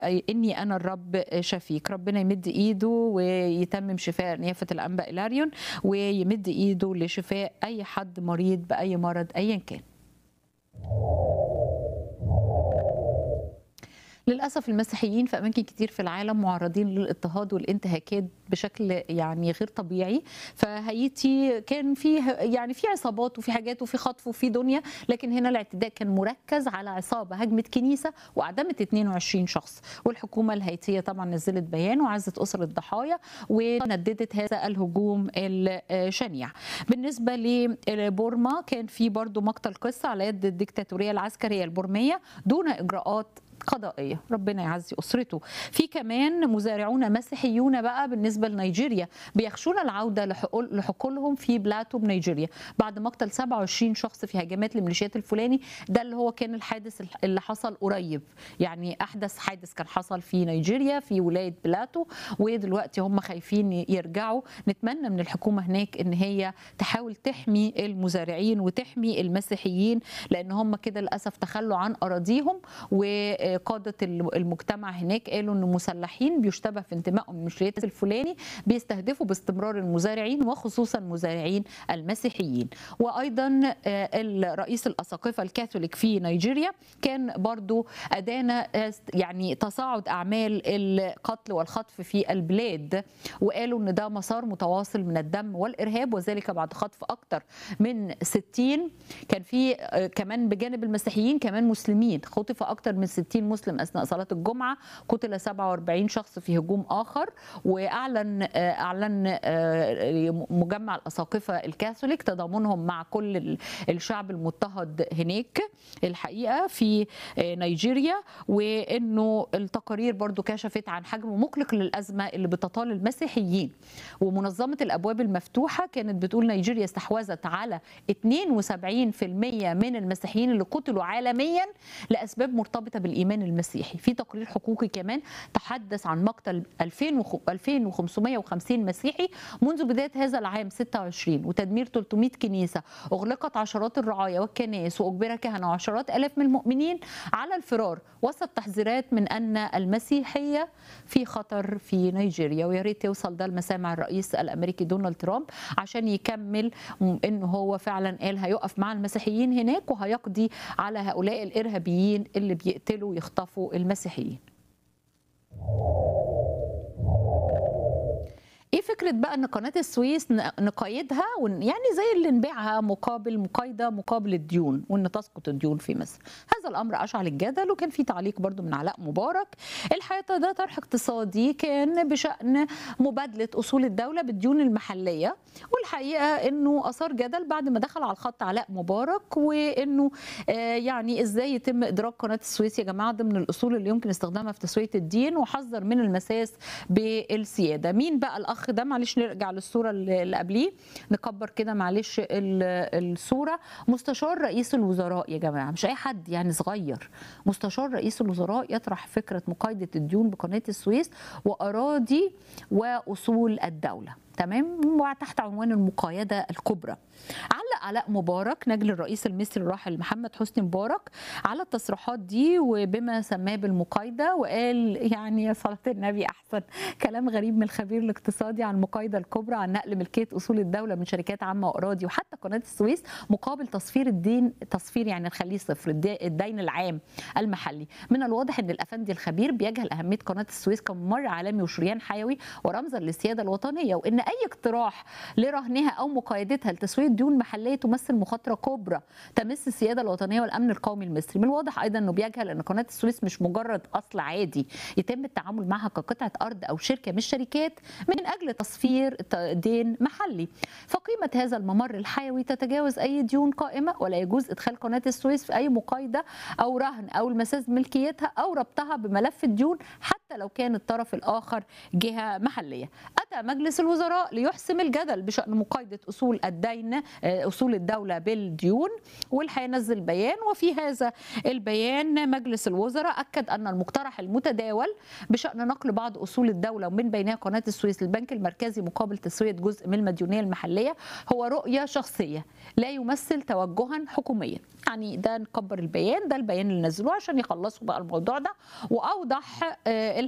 اني انا الرب شفيك ربنا يمد ايده ويتمم شفاء نيافه الانبا الاريون ويمد ايده لشفاء اي حد مريض باي مرض ايا كان للاسف المسيحيين في اماكن كتير في العالم معرضين للاضطهاد والانتهاكات بشكل يعني غير طبيعي فهايتي كان فيه يعني في عصابات وفي حاجات وفي خطف وفي دنيا لكن هنا الاعتداء كان مركز على عصابه هجمت كنيسه واعدمت 22 شخص والحكومه الهايتيه طبعا نزلت بيان وعزت اسر الضحايا ونددت هذا الهجوم الشنيع بالنسبه لبورما كان في برضو مقتل قصه على يد الدكتاتوريه العسكريه البورميه دون اجراءات قضائيه ربنا يعزي اسرته في كمان مزارعون مسيحيون بقى بالنسبه لنيجيريا بيخشون العوده لحقول لحقولهم في بلاتو بنيجيريا بعد مقتل 27 شخص في هجمات لميليشيات الفلاني ده اللي هو كان الحادث اللي حصل قريب يعني احدث حادث كان حصل في نيجيريا في ولايه بلاتو ودلوقتي هم خايفين يرجعوا نتمنى من الحكومه هناك ان هي تحاول تحمي المزارعين وتحمي المسيحيين لان هم كده للاسف تخلوا عن اراضيهم و قاده المجتمع هناك قالوا ان مسلحين بيشتبه في انتمائهم للميليشيات الفلاني بيستهدفوا باستمرار المزارعين وخصوصا مزارعين المسيحيين وايضا الرئيس الاساقفه الكاثوليك في نيجيريا كان برضو ادانا يعني تصاعد اعمال القتل والخطف في البلاد وقالوا ان ده مسار متواصل من الدم والارهاب وذلك بعد خطف اكثر من 60 كان في كمان بجانب المسيحيين كمان مسلمين خطف اكثر من 60 مسلم اثناء صلاه الجمعه قتل 47 شخص في هجوم اخر واعلن اعلن مجمع الاساقفه الكاثوليك تضامنهم مع كل الشعب المضطهد هناك الحقيقه في نيجيريا وانه التقارير برضو كشفت عن حجم مقلق للازمه اللي بتطال المسيحيين ومنظمه الابواب المفتوحه كانت بتقول نيجيريا استحوذت على 72% من المسيحيين اللي قتلوا عالميا لاسباب مرتبطه بالايمان المسيحي في تقرير حقوقي كمان تحدث عن مقتل 2550 مسيحي منذ بدايه هذا العام 26 وتدمير 300 كنيسه اغلقت عشرات الرعايا والكنائس واجبر كهنه وعشرات الاف من المؤمنين على الفرار وسط تحذيرات من ان المسيحيه في خطر في نيجيريا ويا ريت يوصل ده لمسامع الرئيس الامريكي دونالد ترامب عشان يكمل انه هو فعلا قال هيقف مع المسيحيين هناك وهيقضي على هؤلاء الارهابيين اللي بيقتلوا ويخطفوا المسيحيين ايه فكره بقى ان قناه السويس نقيدها يعني زي اللي نبيعها مقابل مقايضه مقابل الديون وان تسقط الديون في مصر هذا الامر اشعل الجدل وكان في تعليق برضو من علاء مبارك الحقيقه ده طرح اقتصادي كان بشان مبادله اصول الدوله بالديون المحليه والحقيقه انه اثار جدل بعد ما دخل على الخط علاء مبارك وانه آه يعني ازاي يتم ادراك قناه السويس يا جماعه ضمن الاصول اللي يمكن استخدامها في تسويه الدين وحذر من المساس بالسياده مين بقى الاخ ده معلش نرجع للصوره اللي قبليه نكبر كده معلش الصوره مستشار رئيس الوزراء يا جماعه مش اي حد يعني صغير مستشار رئيس الوزراء يطرح فكره مقايضه الديون بقناه السويس واراضي واصول الدوله تمام وتحت عنوان المقايده الكبرى علق علاء مبارك نجل الرئيس المصري الراحل محمد حسني مبارك على التصريحات دي وبما سماه بالمقايده وقال يعني يا صلاه النبي احسن كلام غريب من الخبير الاقتصادي عن المقايده الكبرى عن نقل ملكيه اصول الدوله من شركات عامه واراضي وحتى قناه السويس مقابل تصفير الدين تصفير يعني نخليه صفر الدين العام المحلي من الواضح ان الافندي الخبير بيجهل اهميه قناه السويس كممر عالمي وشريان حيوي ورمزا للسياده الوطنيه وان اي اقتراح لرهنها او مقايدتها لتسويه ديون محليه تمثل مخاطره كبرى تمس السياده الوطنيه والامن القومي المصري من الواضح ايضا انه بيجهل ان قناه السويس مش مجرد اصل عادي يتم التعامل معها كقطعه ارض او شركه مش شركات من اجل تصفير دين محلي فقيمه هذا الممر الحيوي تتجاوز اي ديون قائمه ولا يجوز ادخال قناه السويس في اي مقايضه او رهن او المساس ملكيتها او ربطها بملف الديون حتى لو كان الطرف الاخر جهه محليه اتى مجلس الوزراء ليحسم الجدل بشان مقايضه اصول الدين اصول اصول الدوله بالديون والحقيقه نزل بيان وفي هذا البيان مجلس الوزراء اكد ان المقترح المتداول بشان نقل بعض اصول الدوله ومن بينها قناه السويس للبنك المركزي مقابل تسويه جزء من المديونيه المحليه هو رؤيه شخصيه لا يمثل توجها حكوميا يعني ده نكبر البيان ده البيان اللي نزلوه عشان يخلصوا بقى الموضوع ده واوضح